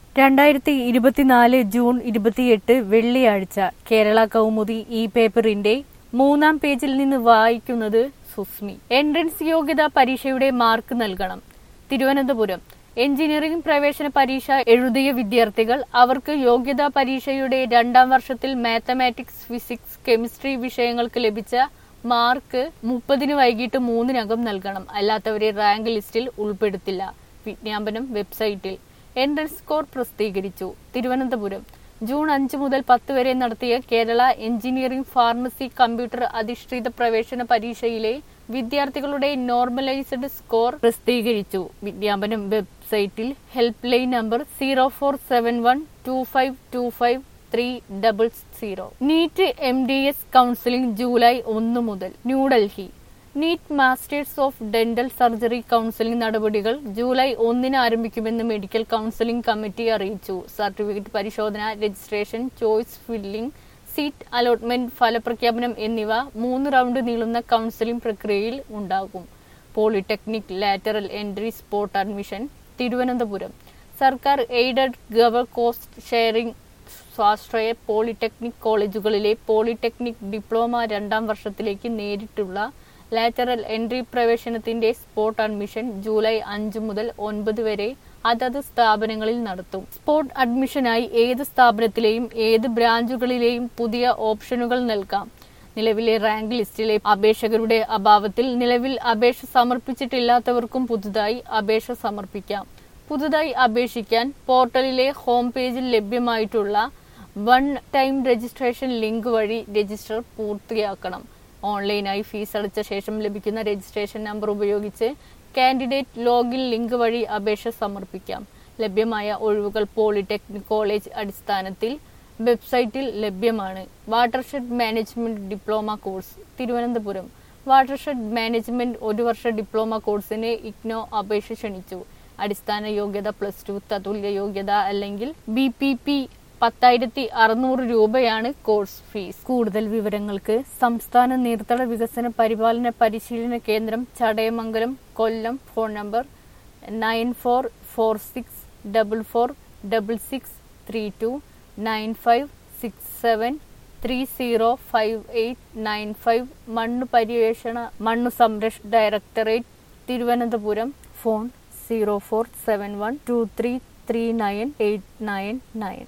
രണ്ടായിരത്തി ഇരുപത്തിനാല് ജൂൺ ഇരുപത്തിയെട്ട് വെള്ളിയാഴ്ച കേരള കൗമുദി ഈ പേപ്പറിന്റെ മൂന്നാം പേജിൽ നിന്ന് വായിക്കുന്നത് സുസ്മി എൻട്രൻസ് യോഗ്യതാ പരീക്ഷയുടെ മാർക്ക് നൽകണം തിരുവനന്തപുരം എഞ്ചിനീയറിംഗ് പ്രവേശന പരീക്ഷ എഴുതിയ വിദ്യാർത്ഥികൾ അവർക്ക് യോഗ്യതാ പരീക്ഷയുടെ രണ്ടാം വർഷത്തിൽ മാത്തമാറ്റിക്സ് ഫിസിക്സ് കെമിസ്ട്രി വിഷയങ്ങൾക്ക് ലഭിച്ച മാർക്ക് മുപ്പതിന് വൈകിട്ട് മൂന്നിനകം നൽകണം അല്ലാത്തവരെ റാങ്ക് ലിസ്റ്റിൽ ഉൾപ്പെടുത്തില്ല വിജ്ഞാപനം വെബ്സൈറ്റിൽ എൻട്രൻസ് സ്കോർ പ്രസിദ്ധീകരിച്ചു തിരുവനന്തപുരം ജൂൺ അഞ്ച് മുതൽ പത്ത് വരെ നടത്തിയ കേരള എഞ്ചിനീയറിംഗ് ഫാർമസി കമ്പ്യൂട്ടർ അധിഷ്ഠിത പ്രവേശന പരീക്ഷയിലെ വിദ്യാർത്ഥികളുടെ നോർമലൈസ്ഡ് സ്കോർ പ്രസിദ്ധീകരിച്ചു വിജ്ഞാപനം വെബ്സൈറ്റിൽ help line number zero four seven one two five two five three double zero NEET M D S counselling July ഒന്ന് മുതൽ New Delhi NEET masters of dental surgery counselling നടപടികൾ July ഒന്നിന് ആരംഭിക്കുമെന്ന് മെഡിക്കൽ കൗൺസിലിംഗ് കമ്മിറ്റി അറിയിച്ചു certificate പരിശോധന registration choice filling seat allotment ഫലപ്രഖ്യാപനം എന്നിവ മൂന്ന് റൗണ്ട് നീളുന്ന കൗൺസിലിംഗ് പ്രക്രിയയിൽ ഉണ്ടാകും polytechnic lateral entry spot admission Thiruvananthapuram സർക്കാർ എയ്ഡഡ് ഗവർ കോസ്റ്റ് ഷെയറിംഗ് സ്വാശ്രയ പോളിടെക്നിക് കോളേജുകളിലെ പോളിടെക്നിക് ഡിപ്ലോമ രണ്ടാം വർഷത്തിലേക്ക് നേരിട്ടുള്ള ലാറ്ററൽ എൻട്രി പ്രവേശനത്തിന്റെ സ്പോട്ട് അഡ്മിഷൻ ജൂലൈ അഞ്ച് മുതൽ ഒൻപത് വരെ അതത് സ്ഥാപനങ്ങളിൽ നടത്തും സ്പോട്ട് അഡ്മിഷനായി ഏത് സ്ഥാപനത്തിലെയും ഏത് ബ്രാഞ്ചുകളിലെയും പുതിയ ഓപ്ഷനുകൾ നൽകാം നിലവിലെ റാങ്ക് ലിസ്റ്റിലെ അപേക്ഷകരുടെ അഭാവത്തിൽ നിലവിൽ അപേക്ഷ സമർപ്പിച്ചിട്ടില്ലാത്തവർക്കും പുതുതായി അപേക്ഷ സമർപ്പിക്കാം പുതുതായി അപേക്ഷിക്കാൻ പോർട്ടലിലെ ഹോം പേജിൽ ലഭ്യമായിട്ടുള്ള വൺ ടൈം രജിസ്ട്രേഷൻ ലിങ്ക് വഴി രജിസ്റ്റർ പൂർത്തിയാക്കണം ഓൺലൈനായി ഫീസ് അടച്ച ശേഷം ലഭിക്കുന്ന രജിസ്ട്രേഷൻ നമ്പർ ഉപയോഗിച്ച് കാൻഡിഡേറ്റ് ലോഗിൻ ലിങ്ക് വഴി അപേക്ഷ സമർപ്പിക്കാം ലഭ്യമായ ഒഴിവുകൾ പോളിടെക്നിക് കോളേജ് അടിസ്ഥാനത്തിൽ വെബ്സൈറ്റിൽ ലഭ്യമാണ് watershed management diploma course Thiruvananthapuram watershed management ഒരു വർഷ ഡിപ്ലോമ കോഴ്സിന് ഇഗ്നോ അപേക്ഷ ക്ഷണിച്ചു അടിസ്ഥാന യോഗ്യത പ്ലസ് ടു തതുല്യ യോഗ്യത അല്ലെങ്കിൽ ബി പി പി പത്തായിരത്തി അറുന്നൂറ് രൂപയാണ് കോഴ്സ് ഫീസ് കൂടുതൽ വിവരങ്ങൾക്ക് സംസ്ഥാന നീർത്തട വികസന പരിപാലന പരിശീലന കേന്ദ്രം Chadayamangalam Kollam phone number nine four four six double four double six three two nine five six seven three zero five eight nine five മണ്ണ് പര്യവേഷണ മണ്ണു സംരക്ഷ directorate Thiruvananthapuram phone zero four seven one two three three nine eight nine nine